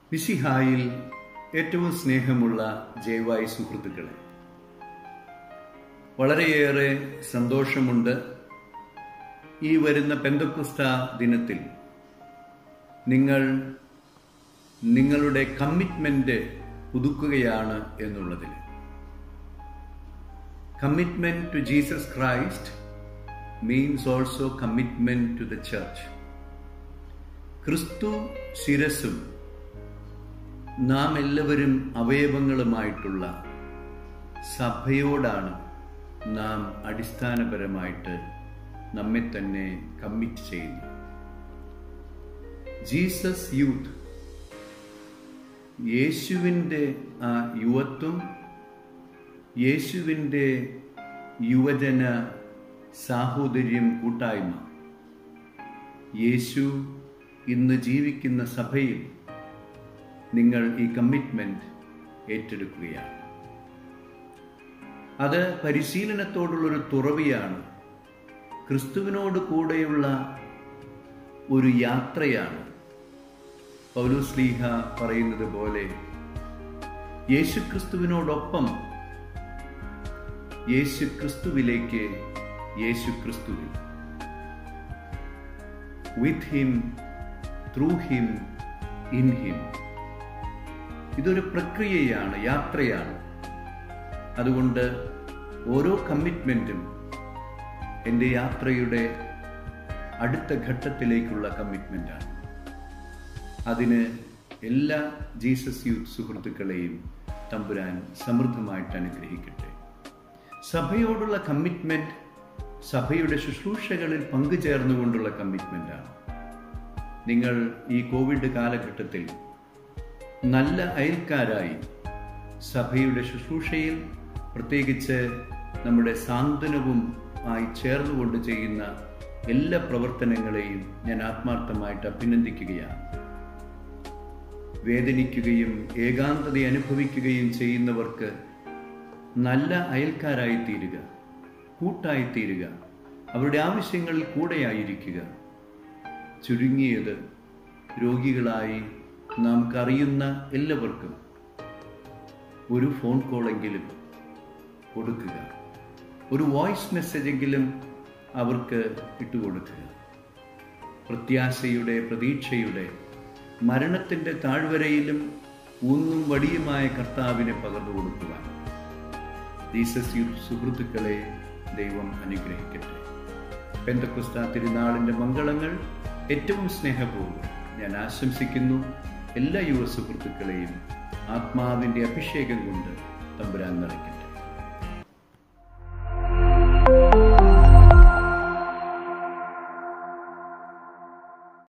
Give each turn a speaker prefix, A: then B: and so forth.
A: മിശിഹായിൽ ഏറ്റവും സ്നേഹമുള്ള ജയവായി സുഹൃത്തുക്കളെ വളരെയേറെ സന്തോഷമുണ്ട് ഈ വരുന്ന പെന്തക്കുസ്ത ദിനത്തിൽ നിങ്ങൾ നിങ്ങളുടെ കമ്മിറ്റ്മെന്റ് പുതുക്കുകയാണ് എന്നുള്ളതിൽ commitment to Jesus Christ means also commitment to the church ക്രിസ്തു ശിരസും നാം എല്ലാവരും അവയവങ്ങളുമായിട്ടുള്ള സഭയോടാണ് നാം അടിസ്ഥാനപരമായിട്ട് നമ്മെ തന്നെ കമ്മിറ്റ് ചെയ്യുന്നു ജീസസ് യൂത്ത് യേശുവിൻ്റെ ആ യുവത്വം യേശുവിൻ്റെ യുവജന സാഹോദര്യം കൂട്ടായ്മ യേശു ഇന്ന് ജീവിക്കുന്ന സഭയിൽ നിങ്ങൾ ഈ കമ്മിറ്റ്മെന്റ് ഏറ്റെടുക്കുകയാണ് അത് പരിശീലനത്തോടുള്ളൊരു തുറവിയാണ് ക്രിസ്തുവിനോട് കൂടെയുള്ള ഒരു യാത്രയാണ് പൗലുസ്ലീഹ പറയുന്നത് പോലെ യേശു ക്രിസ്തുവിനോടൊപ്പം യേശു ക്രിസ്തുവിലേക്ക് യേശു ക്രിസ്തുവിൽ with him through him in him ഇതൊരു പ്രക്രിയയാണ് യാത്രയാണ് അതുകൊണ്ട് ഓരോ കമ്മിറ്റ്മെന്റും എൻ്റെ യാത്രയുടെ അടുത്ത ഘട്ടത്തിലേക്കുള്ള കമ്മിറ്റ്മെന്റാണ് അതിന് എല്ലാ ജീസസ് യൂത്ത് സുഹൃത്തുക്കളെയും തമ്പുരാൻ സമൃദ്ധമായിട്ട് അനുഗ്രഹിക്കട്ടെ സഭയോടുള്ള കമ്മിറ്റ്മെന്റ് സഭയുടെ ശുശ്രൂഷകളിൽ പങ്കുചേർന്നുകൊണ്ടുള്ള കമ്മിറ്റ്മെന്റാണ് നിങ്ങൾ ഈ കോവിഡ് കാലഘട്ടത്തിൽ നല്ല അയൽക്കാരായി സഭയുടെ ശുശ്രൂഷയിൽ പ്രത്യേകിച്ച് നമ്മുടെ സാന്ത്വനവും ആയി ചേർന്നുകൊണ്ട് ചെയ്യുന്ന എല്ലാ പ്രവർത്തനങ്ങളെയും ഞാൻ ആത്മാർത്ഥമായിട്ട് അഭിനന്ദിക്കുകയാണ് വേദനിക്കുകയും ഏകാന്തത അനുഭവിക്കുകയും ചെയ്യുന്നവർക്ക് നല്ല അയൽക്കാരായി തീരുക കൂട്ടായി തീരുക അവരുടെ ആവശ്യങ്ങളിൽ കൂടെയായിരിക്കുക ചുരുങ്ങിയത് രോഗികളായി നമുക്കറിയുന്ന എല്ലാവർക്കും ഒരു ഫോൺ കോളെങ്കിലും കൊടുക്കുക ഒരു വോയിസ് മെസ്സേജെങ്കിലും അവർക്ക് ഇട്ടുകൊടുക്കുക പ്രത്യാശയുടെ പ്രതീക്ഷയുടെ മരണത്തിൻ്റെ താഴ്വരയിലും ഊന്നും വടിയുമായ കർത്താവിനെ പകർന്നു കൊടുക്കുവാൻ ജീസസ് സുഹൃത്തുക്കളെ ദൈവം അനുഗ്രഹിക്കട്ടെ പെന്തക്കുസ്ത തിരുനാളിൻ്റെ മംഗളങ്ങൾ ഏറ്റവും സ്നേഹപൂർവ്വം ഞാൻ ആശംസിക്കുന്നു എല്ലാ യുവ സുഹൃത്തുക്കളെയും ആത്മാവിൻ്റെ അഭിഷേകം കൊണ്ട് തമ്പുരാൻ നിറയ്ക്കുന്നു